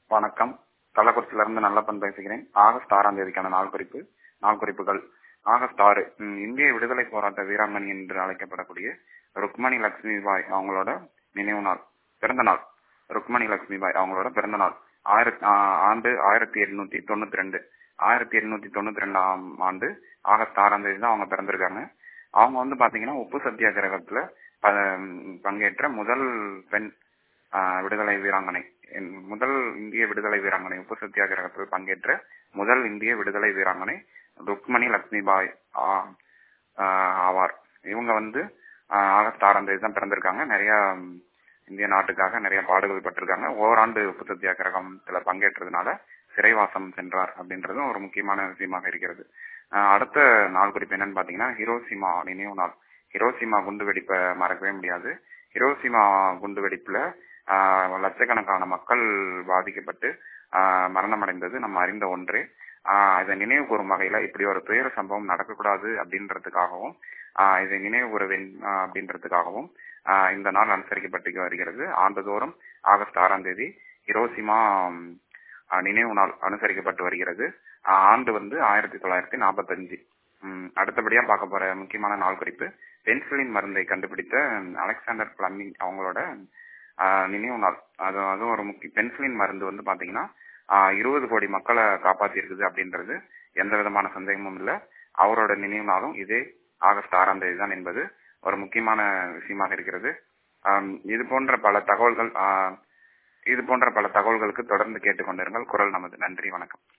வணக்கம் கள்ளக்குறிச்சியிலிருந்து நல்லப்பன் பேசுகிறேன் ஆகஸ்ட் ஆறாம் தேதிக்கான நாள் குறிப்பு நாள் குறிப்புகள் ஆகஸ்ட் ஆறு ம், இந்திய விடுதலை போராட்ட வீராங்கனை என்று அழைக்கப்படக்கூடிய ருக்மணி லட்சுமி பாய் அவங்களோட நினைவு நாள் பிறந்த நாள் ருக்மணி லட்சுமி பாய் அவங்களோட பிறந்த நாள் ஆயிரத்தி ஆண்டு ஆயிரத்தி எழுநூத்தி தொண்ணூத்தி ரெண்டு ஆயிரத்தி எழுநூத்தி தொண்ணூத்தி ரெண்டாம் ஆண்டு ஆகஸ்ட் ஆறாம் தேதி தான் அவங்க பிறந்திருக்காங்க அவங்க வந்து பாத்தீங்கன்னா உப்பு சத்தியாகிரகத்துல ப- பங்கேற்ற முதல் பெண் ஆஹ், விடுதலை வீராங்கனை என் முதல் இந்திய விடுதலை வீராங்கனை உப்பு சத்தியாகிரகத்தில் பங்கேற்ற முதல் இந்திய விடுதலை வீராங்கனை ருக்மணி லட்சுமி பாய் ஆ- ஆஹ், ஆவார் இவங்க வந்து ஆஹ், ஆகஸ்ட் ஆறாம் தேதி தான் பிறந்திருக்காங்க நிறைய ம், இந்திய நாட்டுக்காக நிறைய பாடுகள் பட்டிருக்காங்க ஓராண்டு உப்பு சத்தியாகிரகத்துல பங்கேற்றதுனால சிறைவாசம் சென்றார் அப்படின்றதும் ஒரு முக்கியமான விஷயமாக இருக்கிறது ஆஹ், அடுத்த நாள் குறிப்பு என்னன்னு பாத்தீங்கன்னா ஹிரோசிமா நினைவு நாள் ஹிரோசிமா குண்டு வெடிப்பை மறக்கவே முடியாது ஹிரோசிமா குண்டு வெடிப்புல ஆஹ், லட்சக்கணக்கான மக்கள் பாதிக்கப்பட்டு ஆஹ், மரணமடைந்தது நம்ம அறிந்த ஒன்றே ஆஹ், இதை நினைவு கூறும் வகையில இப்படி ஒரு துயர சம்பவம் நடக்கக்கூடாது அப்படின்றதுக்காகவும் ஆஹ், இதை நினைவு கூற வேண்டும் ஆஹ், அப்படின்றதுக்காகவும் ஆஹ், இந்த நாள் அனுசரிக்கப்பட்டு வருகிறது ஆண்டுதோறும் ஆகஸ்ட் ஆறாம் தேதி ஹிரோசிமா ம், ஆஹ், நினைவு நாள் அனுசரிக்கப்பட்டு வருகிறது ஆஹ், ஆண்டு வந்து ஆயிரத்தி தொள்ளாயிரத்தி நாற்பத்தஞ்சு அடுத்தபடியா பார்க்க போற முக்கியமான நாள் குறிப்பு பென்சிலின் மருந்தை கண்டுபிடித்த ம், அலெக்சாண்டர் பிளமிங் அவங்களோட ஆஹ், நினைவு நாள் அது அதுவும் ஒரு முக்கிய பென்சிலின் மருந்து வந்து பாத்தீங்கன்னா இருபது கோடி மக்களை காப்பாத்தி இருக்குது அப்படின்றது எந்த விதமான சந்தேகமும் இல்ல அவரோட நினைவு நாளும் இதே ஆகஸ்ட் ஆறாம் தேதி தான் என்பது ஒரு முக்கியமான விஷயமாக இருக்கிறது ஆம், இது போன்ற பல தகவல்கள் ஆஹ், இது போன்ற பல தகவல்களுக்கு தொடர்ந்து கேட்டுக்கொண்டிருங்கள் குரல் நமது நன்றி வணக்கம்